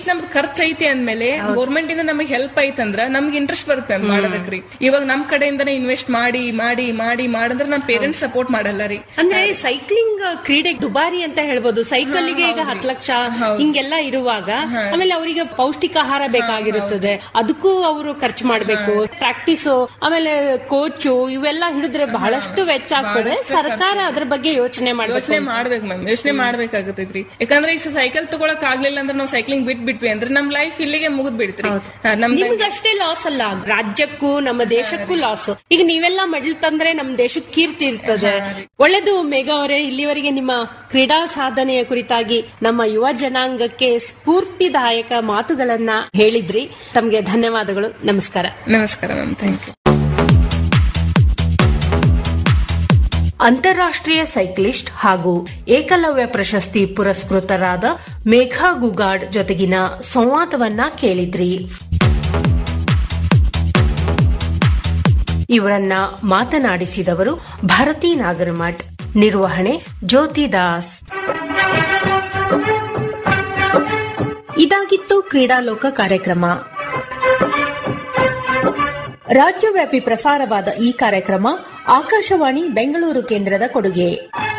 ಇಷ್ಟ ನಮ್ದು ಖರ್ಚು ಐತಿ ಅಂದ್ಮೇಲೆ ಗೌರ್ಮೆಂಟ್ ಇಂದ ನಮಗೆ ಹೆಲ್ಪ್ ಐತಂದ್ರ ನಮ್ಗೆ ಇಂಟ್ರೆಸ್ಟ್ ಬರುತ್ತೆ ಮಾಡೋದಕ್ರಿ ಇವಾಗ ನಮ್ ಕಡೆಯಿಂದನೇ ಇನ್ವೆಸ್ಟ್ ಮಾಡಿ ಮಾಡಿ ಮಾಡಿ ಮಾಡಂದ್ರ ನಮ್ ಪೇರೆಂಟ್ಸ್ ಸಪೋರ್ಟ್ ಮಾಡಲ್ಲ ರೀ ಅಂದ್ರೆ ಸೈಕ್ಲಿಂಗ್ ಕ್ರೀಡೆ ದುಬಾರಿ ಅಂತ ಹೇಳ್ಬೋದು ಸೈಕಲ್ಗೆ ಈಗ ಹತ್ತು ಲಕ್ಷ ಹಿಂಗೆಲ್ಲ ಇರುವಾಗ ಆಮೇಲೆ ಅವರಿಗೆ ಪೌಷ್ಟಿಕ ಆಹಾರ ಬೇಕಾಗಿರುತ್ತದೆ ಅದಕ್ಕೂ ಅವರು ಖರ್ಚು ಮಾಡ್ಬೇಕು ಪ್ರಾಕ್ಟೀಸ್ ಆಮೇಲೆ ಕೋಚು ಇವೆಲ್ಲ ಹಿಡಿದ್ರೆ ಬಹಳಷ್ಟು ವೆಚ್ಚ ಆಗ್ತದೆ ಸರ್ಕಾರ ಅದ್ರ ಬಗ್ಗೆ ಯೋಚನೆ ಮಾಡ್ಬೇಕು ಯೋಚನೆ ಮಾಡ್ಬೇಕು ಮ್ಯಾಮ್ ಯೋಚನೆ ಮಾಡ್ಬೇಕಾಗತೈತ್ರಿ ಯಾಕಂದ್ರೆ ಈಗ ಸೈಕಲ್ ತಗೊಳಕ್ ಆಗ್ಲಿಲ್ಲ ಅಂದ್ರೆ ನಾವು ಸೈಕ್ಲಿಂಗ್ ಬಿಟ್ ಬಿಟ್ವಿ ಅಂದ್ರೆ ನಮ್ ಲೈಫ್ ಇಲ್ಲಿಗೆ ಮುಗಿದ್ ಬಿಡ್ತ್ರಿ ನಮ್ದು ನಿಮ್ಗಷ್ಟೇ ಲಾಸ್ ಅಲ್ಲ ರಾಜ್ಯಕ್ಕೂ ನಮ್ಮ ದೇಶಕ್ಕೂ ಲಾಸ್ ಈಗ ನೀವೆಲ್ಲ ಮೆಡಲ್ ತಂದ್ರೆ ನಮ್ಮ ದೇಶಕ್ಕೆ ಕೀರ್ತಿ ಇರ್ತದೆ ಒಳ್ಳೇದು ಮೇಘ ಅವರೇ ಇಲ್ಲಿವರೆಗೆ ನಿಮ್ಮ ಕ್ರೀಡಾ ಸಾಧನೆಯ ಕುರಿತಾಗಿ ನಮ್ಮ ಯುವ ಜನಾಂಗಕ್ಕೆ ಸ್ಫೂರ್ತಿದಾಯಕ ಮಾತುಗಳನ್ನ ಹೇಳಿದ್ರಿ ತಮ್ಗೆ ಧನ್ಯವಾದಗಳು ನಮಸ್ಕಾರ ನಮಸ್ಕಾರ ಮ್ಯಾಮ್ ಥ್ಯಾಂಕ್ ಯು ಅಂತಾರಾಷ್ಟ್ರೀಯ ಸೈಕ್ಲಿಸ್ಟ್ ಹಾಗೂ ಏಕಲವ್ಯ ಪ್ರಶಸ್ತಿ ಪುರಸ್ಕೃತರಾದ ಮೇಘಾ ಗುಗಾಡ್ ಜೊತೆಗಿನ ಸಂವಾದವನ್ನ ಕೇಳಿದ್ರಿ ಇವರನ್ನ ಮಾತನಾಡಿಸಿದವರು ಭಾರತಿ ನಾಗರಮಠ್ ನಿರ್ವಹಣೆ ಜ್ಯೋತಿ ದಾಸ್ ಇದಾಗಿತ್ತು ಕ್ರೀಡಾಲೋಕ ಕಾರ್ಯಕ್ರಮ ರಾಜ್ಯವ್ಯಾಪಿ ಪ್ರಸಾರವಾದ ಈ ಕಾರ್ಯಕ್ರಮ ಆಕಾಶವಾಣಿ ಬೆಂಗಳೂರು ಕೇಂದ್ರದ ಕೊಡುಗೆ